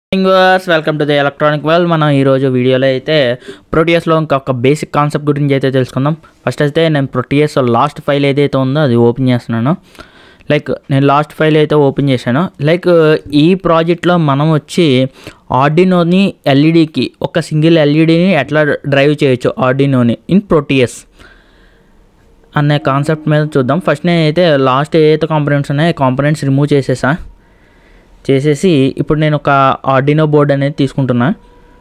Verse welcome to the electronic world మనం ఈరోజు వీడియోలో అయితే ప్రోటియస్లో ఇంకొక బేసిక్ కాన్సెప్ట్ గురించి అయితే తెలుసుకుందాం ఫస్ట్ అయితే నేను ప్రోటియస్ లాస్ట్ ఫైల్ ఏదైతే ఉందో అది ఓపెన్ చేస్తున్నాను లైక్ నేను లాస్ట్ ఫైల్ అయితే ఓపెన్ చేశాను లైక్ ఈ ప్రాజెక్ట్లో మనం వచ్చి ఆర్డినోని ఎల్ఈడికి ఒక సింగిల్ ఎల్ఈడిని ఎట్లా డ్రైవ్ చేయొచ్చు ఆర్డినోని ఇన్ ప్రోటియస్ అనే కాన్సెప్ట్ మీద చూద్దాం ఫస్ట్ నేనైతే లాస్ట్ ఏదైతే కాంపనెంట్స్ ఉన్నాయో కాంపనెంట్స్ రిమూవ్ చేసేసా చేసేసి ఇప్పుడు నేను ఒక ఆర్డినో బోర్డ్ అనేది తీసుకుంటున్నా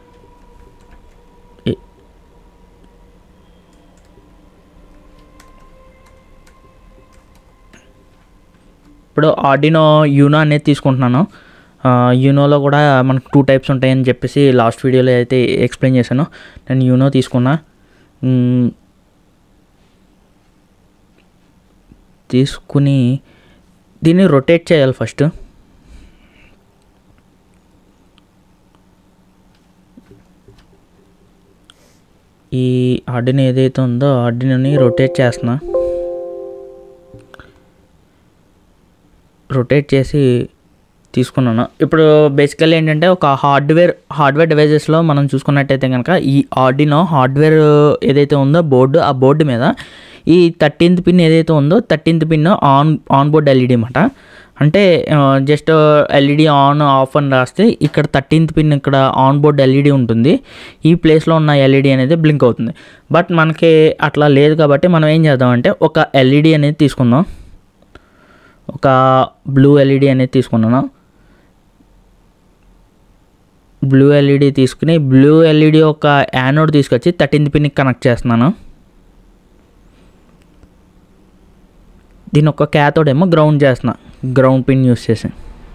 ఇ- ఇప్పుడు ఆర్డినో యూనో అనేది తీసుకుంటున్నాను ఆ, యూనోలో కూడా మనకు టూ టైప్స్ ఉంటాయని చెప్పేసి లాస్ట్ వీడియోలో అయితే ఎక్స్ప్లెయిన్ చేశాను నేను యూనో తీసుకున్నా మ్, తీసుకుని దీన్ని రొటేట్ చేయాలి ఫస్ట్ ఈ ఆర్డిన్ ఏదైతే ఉందో ఆర్డినోని రొటేట్ చేస్తున్నా రొటేట్ చేసి తీసుకున్నాను ఇప్పుడు బేసికల్లీ ఏంటంటే ఒక హార్డ్వేర్ హార్డ్వేర్ డివైజెస్లో మనం చూసుకున్నట్టయితే కనుక ఈ ఆర్డినో హార్డ్వేర్ ఏదైతే ఉందో బోర్డు ఆ బోర్డు మీద ఈ థర్టీన్త్ పిన్ ఏదైతే ఉందో thirteenth pin on on board LED అనమాట అంటే జస్ట్ ఎల్ఈడి ఆన్ ఆఫ్ అని రాస్తే ఇక్కడ థర్టీన్త్ పిన్ ఇక్కడ ఆన్ బోర్డ్ ఎల్ఈడి ఉంటుంది ఈ ప్లేస్లో ఉన్న ఎల్ఈడి అనేది బ్లింక్ అవుతుంది బట్ మనకి అట్లా లేదు కాబట్టి మనం ఏం చేద్దామంటే ఒక ఎల్ఈడి అనేది తీసుకుందాం ఒక బ్లూ ఎల్ఈడి అనేది తీసుకున్నాను బ్లూ ఎల్ఈడి తీసుకుని బ్లూ ఎల్ఈడి ఒక యానోడ్ తీసుకొచ్చి థర్టీన్త్ పిన్కి కనెక్ట్ చేస్తున్నాను దీని ఒక క్యాథోడ్ ఏమో గ్రౌండ్ చేస్తున్నా గ్రౌండ్ పిన్ యూస్ చేసి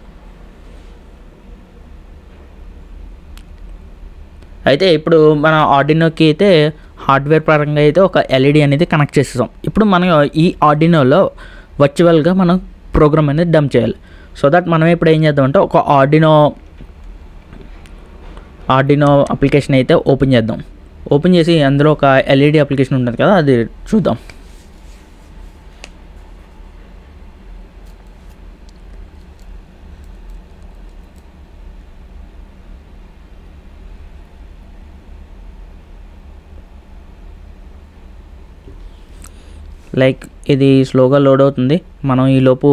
అయితే ఇప్పుడు మన ఆర్డినోకి అయితే హార్డ్వేర్ పరంగా అయితే ఒక ఎల్ఈడి అనేది కనెక్ట్ చేసేసాం ఇప్పుడు మనం ఈ ఆర్డినోలో వర్చువల్గా మనం ప్రోగ్రామ్ అనేది డంప్ చేయాలి సో దట్ మనం ఇప్పుడు ఏం చేద్దామంటే ఒక ఆర్డినో ఆర్డినో అప్లికేషన్ అయితే ఓపెన్ చేద్దాం ఓపెన్ చేసి అందులో ఒక ఎల్ఈడి అప్లికేషన్ ఉంటుంది కదా అది చూద్దాం లైక్ ఇది స్లోగా లోడ్ అవుతుంది మనం ఈలోపు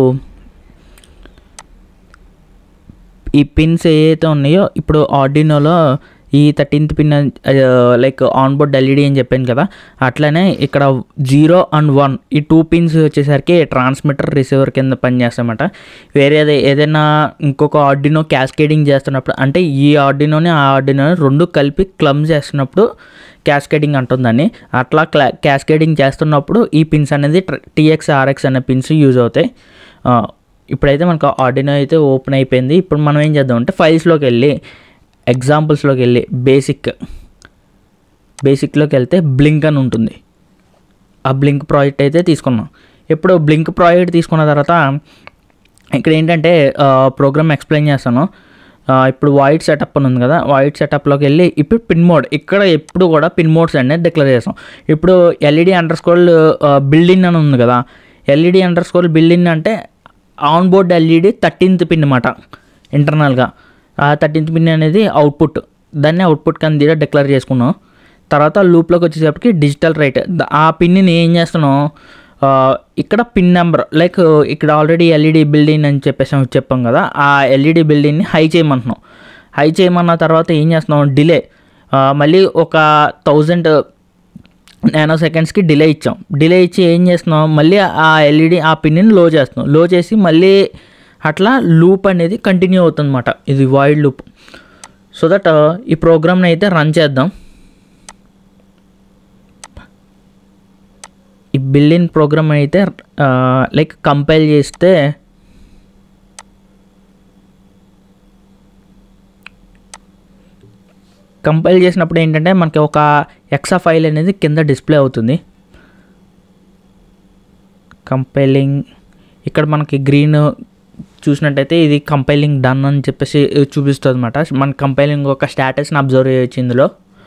ఈ పిన్స్ ఏవైతే ఉన్నాయో ఇప్పుడు ఆర్డినోలో ఈ thirteenth pin like on board LED అని చెప్పాను కదా అట్లనే ఇక్కడ జీరో అండ్ వన్ ఈ టూ పిన్స్ వచ్చేసరికి ట్రాన్స్మిటర్ రిసీవర్ కింద పనిచేస్తామట వేరేది ఏదైనా ఇంకొక ఆర్డినో క్యాస్కేడింగ్ చేస్తున్నప్పుడు అంటే ఈ ఆర్డినోని ఆ ఆర్డినోని రెండు కలిపి క్లమ్ చేస్తున్నప్పుడు క్యాస్కేడింగ్ అంటుందని అట్లా క్లా క్యాస్కేడింగ్ చేస్తున్నప్పుడు ఈ పిన్స్ అనేది టీఎక్స్ ఆర్ఎక్స్ అనే పిన్స్ యూజ్ అవుతాయి ఆ, ఇప్పుడైతే మనకు ఆర్డినో అయితే ఓపెన్ అయిపోయింది ఇప్పుడు మనం ఏం చేద్దాం అంటే ఫైల్స్లోకి వెళ్ళి ఎగ్జాంపుల్స్లోకి వెళ్ళి బేసిక్ బేసిక్లోకి వెళ్తే బ్లింక్ అని ఉంటుంది ఆ బ్లింక్ ప్రాజెక్ట్ అయితే తీసుకున్నాం ఇప్పుడు బ్లింక్ ప్రాజెక్ట్ తీసుకున్న తర్వాత ఇక్కడ ఏంటంటే ప్రోగ్రామ్ ఎక్స్ప్లెయిన్ చేస్తాను ఆ, ఇప్పుడు వైట్ సెటప్ అని ఉంది కదా వైట్ సెటప్లోకి వెళ్ళి ఇప్పుడు పిన్ మోడ్ ఇక్కడ ఎప్పుడు కూడా పిన్ మోడ్స్ అనేది డిక్లేర్ చేస్తాం ఇప్పుడు ఎల్ఈడి అండర్ స్కోర్ బిల్డింగ్ అని ఉంది కదా ఎల్ఈడి అండర్ స్కోర్ బిల్డింగ్ అంటే on board LED thirteenth pin అనమాట ఇంటర్నల్గా ఆ థర్టీన్త్ పిన్ అనేది అవుట్పుట్ దాన్ని అవుట్పుట్ కింద డిక్లేర్ చేసుకున్నాం తర్వాత లూప్లోకి వచ్చేసరికి డిజిటల్ రైట్ ఆ పిన్ని ఏం చేస్తున్నాం ఆ, ఇక్కడ పిన్ నెంబర్ లైక్ ఇక్కడ ఆల్రెడీ ఎల్ఈడి బిల్డింగ్ అని చెప్పేసి చెప్పాం కదా ఆ ఎల్ఈడి బిల్డింగ్ని హై చేయమంటున్నాం హై చేయమన్న తర్వాత ఏం చేస్తున్నాం డిలే మళ్ళీ ఒక థౌజండ్ నానో సెకండ్స్కి డిలే ఇచ్చాం డిలే ఇచ్చి ఏం చేస్తున్నాం మళ్ళీ ఆ ఎల్ఈడి ఆ పిన్ని లో చేస్తున్నాం లో చేసి మళ్ళీ అట్లా లూప్ అనేది కంటిన్యూ అవుతుందన్నమాట ఇది వైల్డ్ లూప్ సో దట్ ఈ ప్రోగ్రామ్ని అయితే రన్ చేద్దాం ఈ బిల్డింగ్ ప్రోగ్రామ్ అయితే లైక్ కంపైల్ చేస్తే కంపైల్ చేసినప్పుడు ఏంటంటే మనకి ఒక ఎక్సా ఫైల్ అనేది కింద డిస్ప్లే అవుతుంది కంపైలింగ్ ఇక్కడ మనకి గ్రీన్ చూసినట్టయితే ఇది కంపైలింగ్ డన్ అని చెప్పేసి చూపిస్తుంది అనమాట మన కంపైలింగ్ ఒక స్టేటస్ని అబ్జర్వ్ చేయొచ్చు ఇందులో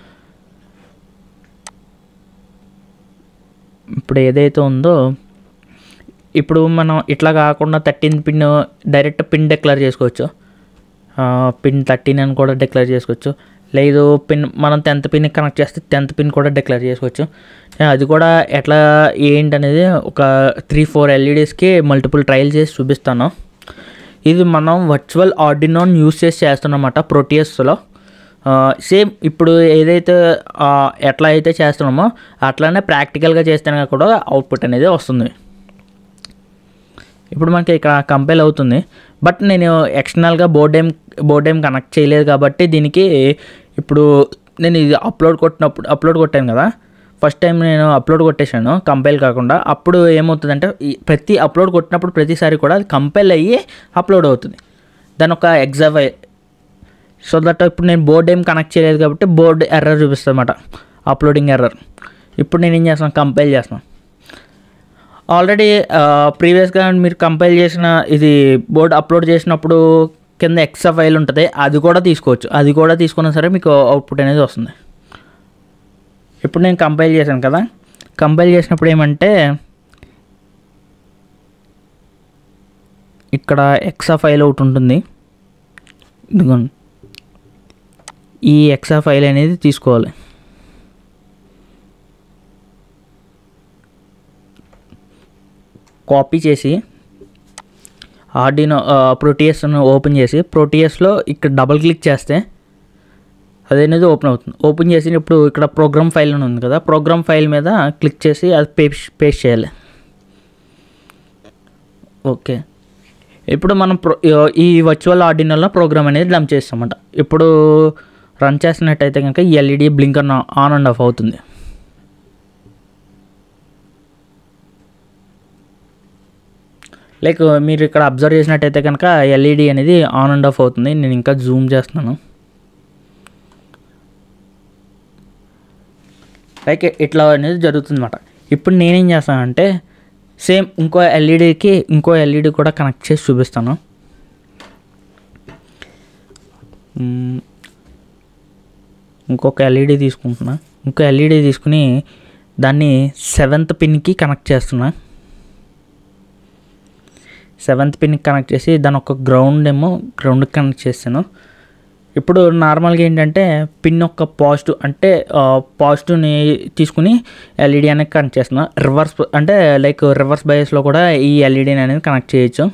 ఇప్పుడు ఏదైతే ఉందో ఇప్పుడు మనం ఇట్లా కాకుండా thirteenth pin direct pin declare చేసుకోవచ్చు పిన్ థర్టీన్ అని కూడా డిక్లేర్ చేసుకోవచ్చు లేదు పిన్ మనం టెన్త్ పిన్ కనెక్ట్ చేస్తే టెన్త్ పిన్ కూడా డిక్లేర్ చేసుకోవచ్చు నేను అది కూడా ఎట్లా ఏంటి అనేది ఒక త్రీ ఫోర్ ఎల్ఈడీస్కి మల్టిపుల్ ట్రయల్ చేసి చూపిస్తాను ఇది మనం వర్చువల్ ఆర్డినోన్ యూస్ చేసి చేస్తున్నమాట ప్రోటియస్లో సేమ్ ఇప్పుడు ఏదైతే ఆ, ఎట్లా అయితే చేస్తున్నామో అట్లానే ప్రాక్టికల్గా చేస్తేనే కూడా అవుట్పుట్ అనేది వస్తుంది ఇప్పుడు మనకి ఇక్కడ కంపైల్ అవుతుంది బట్ నేను ఎక్స్టర్నల్గా బోర్డ్ ఏం బోర్డ్ ఏం కనెక్ట్ చేయలేదు కాబట్టి దీనికి ఇప్పుడు నేను ఇది అప్లోడ్ కొట్టినప్పుడు అప్లోడ్ కొట్టాను కదా ఫస్ట్ టైం నేను అప్లోడ్ కొట్టేశాను కంపైల్ కాకుండా అప్పుడు ఏమవుతుందంటే ఈ ప్రతి అప్లోడ్ కొట్టినప్పుడు ప్రతిసారి కూడా అది కంపైల్ అయ్యి అప్లోడ్ అవుతుంది దాని ఒక ఎగ్జామ్ సో దట్ ఇప్పుడు నేను బోర్డ్ ఏం కనెక్ట్ చేయలేదు కాబట్టి బోర్డ్ ఎర్రర్ చూపిస్తుంది అనమాట అప్లోడింగ్ ఎర్రర్ ఇప్పుడు నేను ఏం చేస్తాను కంపైల్ చేస్తాను ఆల్రెడీ ప్రీవియస్గా మీరు కంపైల్ చేసిన ఇది బోర్డ్ అప్లోడ్ చేసినప్పుడు కింద ఎక్స్ట్రా ఫైల్ ఉంటుంది అది కూడా తీసుకోవచ్చు అది కూడా తీసుకున్నా సరే మీకు అవుట్పుట్ అనేది వస్తుంది ఇప్పుడు నేను కంపైల్ చేశాను కదా కంపైల్ చేసినప్పుడు ఏమంటే ఇక్కడ ఎక్సా ఫైల్ ఒకటి ఉంటుంది ఇదిగోండి ఈ ఎక్సా ఫైల్ అనేది తీసుకోవాలి కాపీ చేసి ఆర్డినో ప్రోటియస్ను ఓపెన్ చేసి ప్రోటియస్లో ఇక్కడ డబుల్ క్లిక్ చేస్తే అదనేది ఓపెన్ అవుతుంది ఓపెన్ చేసి ఇప్పుడు ఇక్కడ ప్రోగ్రామ్ ఫైల్ అని ఉంది కదా ప్రోగ్రామ్ ఫైల్ మీద క్లిక్ చేసి అది పేస్ట్ పేస్ట్ చేయాలి ఓకే ఇప్పుడు మనం ప్రో ఈ వర్చువల్ ఆర్డినోలో ప్రోగ్రామ్ అనేది రన్ చేస్తామన్నమాట ఇప్పుడు రన్ చేసినట్టయితే కనుక ఈ LED blink on and off అవుతుంది లైక్ మీరు ఇక్కడ అబ్జర్వ్ చేసినట్టయితే కనుక ఎల్ఈడి అనేది ఆన్ అండ్ ఆఫ్ అవుతుంది నేను ఇంకా జూమ్ చేస్తున్నాను లైక్ ఇట్లా అనేది జరుగుతుంది అనమాట ఇప్పుడు నేనేం చేస్తానంటే సేమ్ ఇంకో ఎల్ఈడికి ఇంకో ఎల్ఈడి కూడా కనెక్ట్ చేసి చూపిస్తాను మ్మ్. ఇంకొక ఎల్ఈడి తీసుకుంటున్నా ఇంకో ఎల్ఈడి తీసుకుని దాన్ని సెవెంత్ పిన్కి కనెక్ట్ చేస్తున్నా సెవెంత్ పిన్ కనెక్ట్ చేసి దాని ఒక గ్రౌండ్ ఏమో గ్రౌండ్కి కనెక్ట్ చేస్తాను ఇప్పుడు నార్మల్గా ఏంటంటే పిన్ యొక్క పాజిటివ్ అంటే పాజిటివ్ని తీసుకుని ఎల్ఈడి అనేది కనెక్ట్ చేస్తున్నా రివర్స్ అంటే లైక్ రివర్స్ బయస్లో కూడా ఈ ఎల్ఈడిని అనేది కనెక్ట్ చేయొచ్చు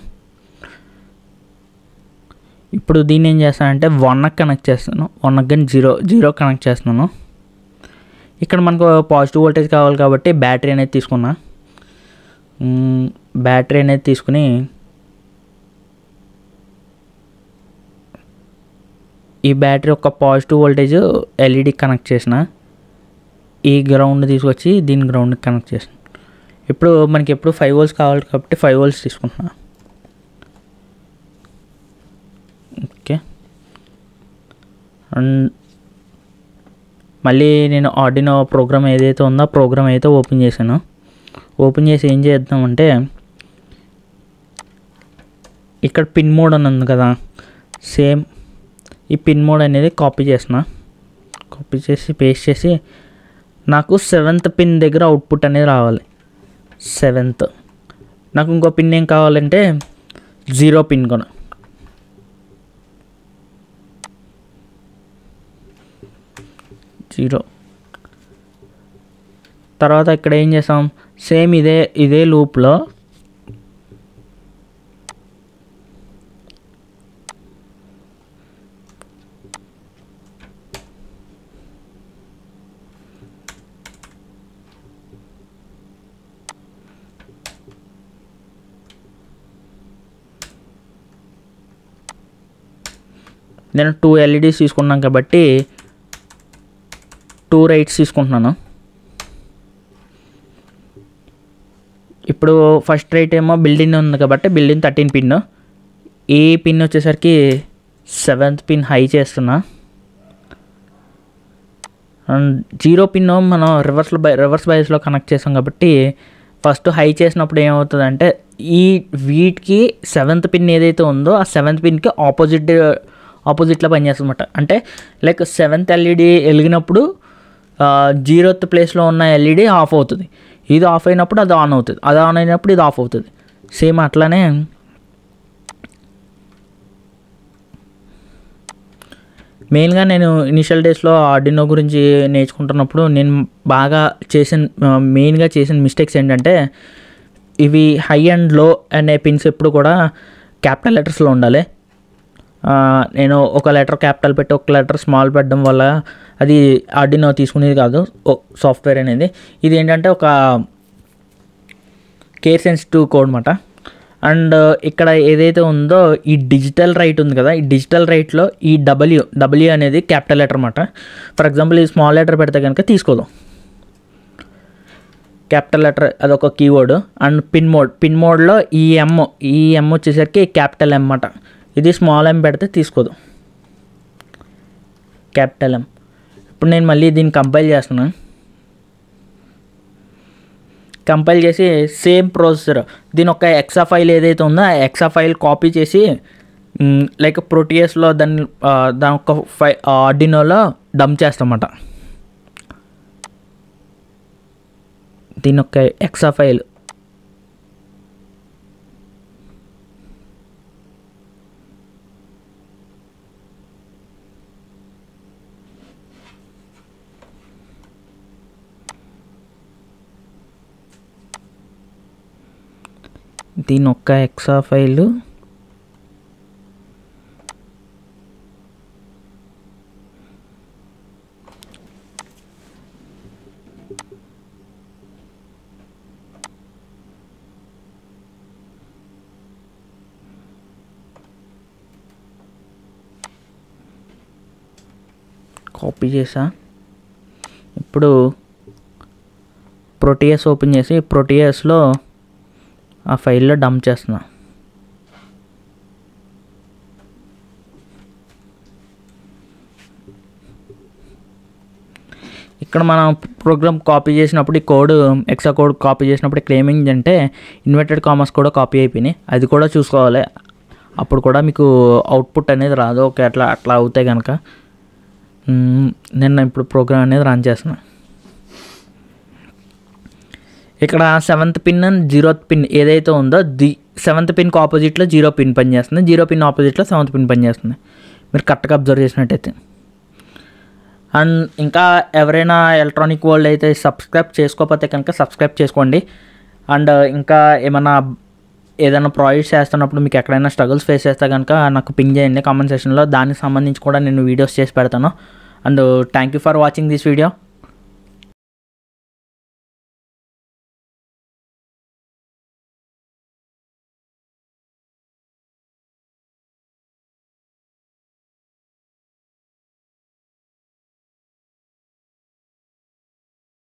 ఇప్పుడు దీన్ని ఏం చేస్తానంటే వన్కి కనెక్ట్ చేస్తాను వన్కి కానీ జీరో జీరో కనెక్ట్ చేస్తున్నాను ఇక్కడ మనకు పాజిటివ్ వోల్టేజ్ కావాలి కాబట్టి బ్యాటరీ అనేది తీసుకున్నా మ్మ్, బ్యాటరీ అనేది తీసుకుని ఈ బ్యాటరీ ఒక పాజిటివ్ వోల్టేజ్ ఎల్ఈడి కనెక్ట్ చేసిన ఈ గ్రౌండ్ తీసుకొచ్చి దీని గ్రౌండ్కి కనెక్ట్ చేసిన ఇప్పుడు మనకి ఎప్పుడు ఫైవ్ వోల్స్ కావాలి కాబట్టి ఫైవ్ వోల్స్ తీసుకుంటున్నా ఓకే అండ్ మళ్ళీ నేను ఆర్డినో ప్రోగ్రామ్ ఏదైతే ఉందో ఆ ప్రోగ్రామ్ అయితే ఓపెన్ చేశాను ఓపెన్ చేసి ఏం చేద్దామంటే ఇక్కడ పిన్ మోడ్ అని ఉంది కదా సేమ్ ఈ పిన్ మోడ్ అనేది కాపీ చేసిన కాపీ చేసి పేస్ట్ చేసి నాకు సెవెంత్ పిన్ దగ్గర అవుట్పుట్ అనేది రావాలి సెవెంత్ నాకు ఇంకో పిన్ ఏం కావాలంటే జీరో పిన్ కొన జీరో తర్వాత ఇక్కడ ఏం చేసాం సేమ్ ఇదే ఇదే లూప్లో నేను టూ ఎల్ఈడీస్ తీసుకున్నాను కాబట్టి టూ రైట్స్ తీసుకుంటున్నాను ఇప్పుడు ఫస్ట్ రైట్ ఏమో బిల్డింగ్ ఉంది కాబట్టి బిల్డింగ్ థర్టీన్ పిన్ ఈ పిన్ వచ్చేసరికి సెవెంత్ పిన్ హై చేస్తున్నా అండ్ జీరో పిన్ మనం రివర్స్లో బై రివర్స్ బైస్లో కనెక్ట్ చేసాం కాబట్టి ఫస్ట్ హై చేసినప్పుడు ఏమవుతుందంటే ఈ వీటికి సెవెంత్ పిన్ ఏదైతే ఉందో ఆ సెవెంత్ పిన్కి ఆపోజిట్ ఆపోజిట్లో పనిచేస్తుందన్నమాట అంటే లైక్ సెవెంత్ ఎల్ఈడి వెలిగినప్పుడు జీరోత్ ప్లేస్లో ఉన్న ఎల్ఈడి ఆఫ్ అవుతుంది ఇది ఆఫ్ అయినప్పుడు అది ఆన్ అవుతుంది అది ఆన్ అయినప్పుడు ఇది ఆఫ్ అవుతుంది సేమ్ అట్లానే మెయిన్గా నేను ఇనిషియల్ డేస్లో ఆర్డినో గురించి నేర్చుకుంటున్నప్పుడు నేను బాగా చేసిన మెయిన్గా చేసిన మిస్టేక్స్ ఏంటంటే ఇవి హై అండ్ లో అనే పిన్స్ ఎప్పుడు కూడా క్యాపిటల్ లెటర్స్లో ఉండాలి ఆ, నేను ఒక లెటర్ క్యాపిటల్ పెట్టి ఒక లెటర్ స్మాల్ పెట్టడం వల్ల అది ఆర్డినో తీసుకునేది కాదు సాఫ్ట్వేర్ అనేది ఇది ఏంటంటే ఒక కేర్ సెన్సిటివ్ కోడ్ అనమాట అండ్ ఇక్కడ ఏదైతే ఉందో ఈ డిజిటల్ రైట్ ఉంది కదా ఈ డిజిటల్ రైట్లో ఈ డబ్ల్యూ డబ్ల్యూ అనేది క్యాపిటల్ లెటర్ అనమాట ఫర్ ఎగ్జాంపుల్ ఈ స్మాల్ లెటర్ పెడితే కనుక తీసుకోదు క్యాపిటల్ లెటర్ అదొక keyword and pin mode pin మోడ్లో ఈ ఎమ్ ఈ ఎమ్ వచ్చేసరికి క్యాపిటల్ ఎమ్ అన్నమాట ఇది స్మాల్ ఎమ్ పెడితే తీసుకోదు క్యాపిటల్ ఎమ్ ఇప్పుడు నేను మళ్ళీ దీన్ని కంపైల్ చేస్తున్నాను కంపైల్ చేసి సేమ్ ప్రాసెసర్ దీని ఒక ఎక్సా ఫైల్ ఏదైతే ఉందో ఆ ఎక్సా ఫైల్ కాపీ చేసి లైక్ ప్రోటియస్లో దాన్ని ఆ, దాని ఒక ఫై ఆర్డినోలో డంప్ చేస్తామన్నమాట దీని ఒక ఎక్సా ఫైల్ దీని ఒక్క ఎక్సా ఫైలు కాపీ చేసా ఇప్పుడు ప్రోటియస్ ఓపెన్ చేసి ప్రోటియస్లో ఆ ఫైల్లో డంప్ చేస్తున్నా ఇక్కడ మనం ప్రోగ్రామ్ కాపీ చేసినప్పుడు ఈ కోడ్ ఎక్స్ట్రా కోడ్ కాపీ చేసినప్పుడు ఇక్కడ ఏమైంది అంటే ఇన్వర్టెడ్ కామర్స్ కూడా కాపీ అయిపోయినాయి అది కూడా చూసుకోవాలి అప్పుడు కూడా మీకు అవుట్పుట్ అనేది రాదు ఓకే అట్లా అట్లా అవుతాయి కనుక మ్మ్, నేను ఇప్పుడు ప్రోగ్రామ్ అనేది రన్ చేస్తున్నా ఇక్కడ seventh pin and zero pin ఏదైతే ఉందో ది సెవెంత్ పిన్కి ఆపోజిట్లో జీరో పిన్ పనిచేస్తుంది జీరో పిన్ ఆపోజిట్లో సెవెంత్ పిన్ పనిచేస్తుంది మీరు కరెక్ట్గా అబ్జర్వ్ చేసినట్టయితే అండ్ ఇంకా ఎవరైనా ఎలక్ట్రానిక్ వరల్డ్ అయితే సబ్స్క్రైబ్ చేసుకోకపోతే కనుక సబ్స్క్రైబ్ చేసుకోండి అండ్ ఇంకా ఏమైనా ఏదైనా ప్రాజెక్ట్స్ చేస్తున్నప్పుడు మీకు ఎక్కడైనా స్ట్రగుల్స్ ఫేస్ చేస్తే కనుక నాకు పింగ్ చేయండి కామెంట్ సెక్షన్లో దానికి సంబంధించి కూడా నేను వీడియోస్ చేసి పెడతాను and thank you for watching this video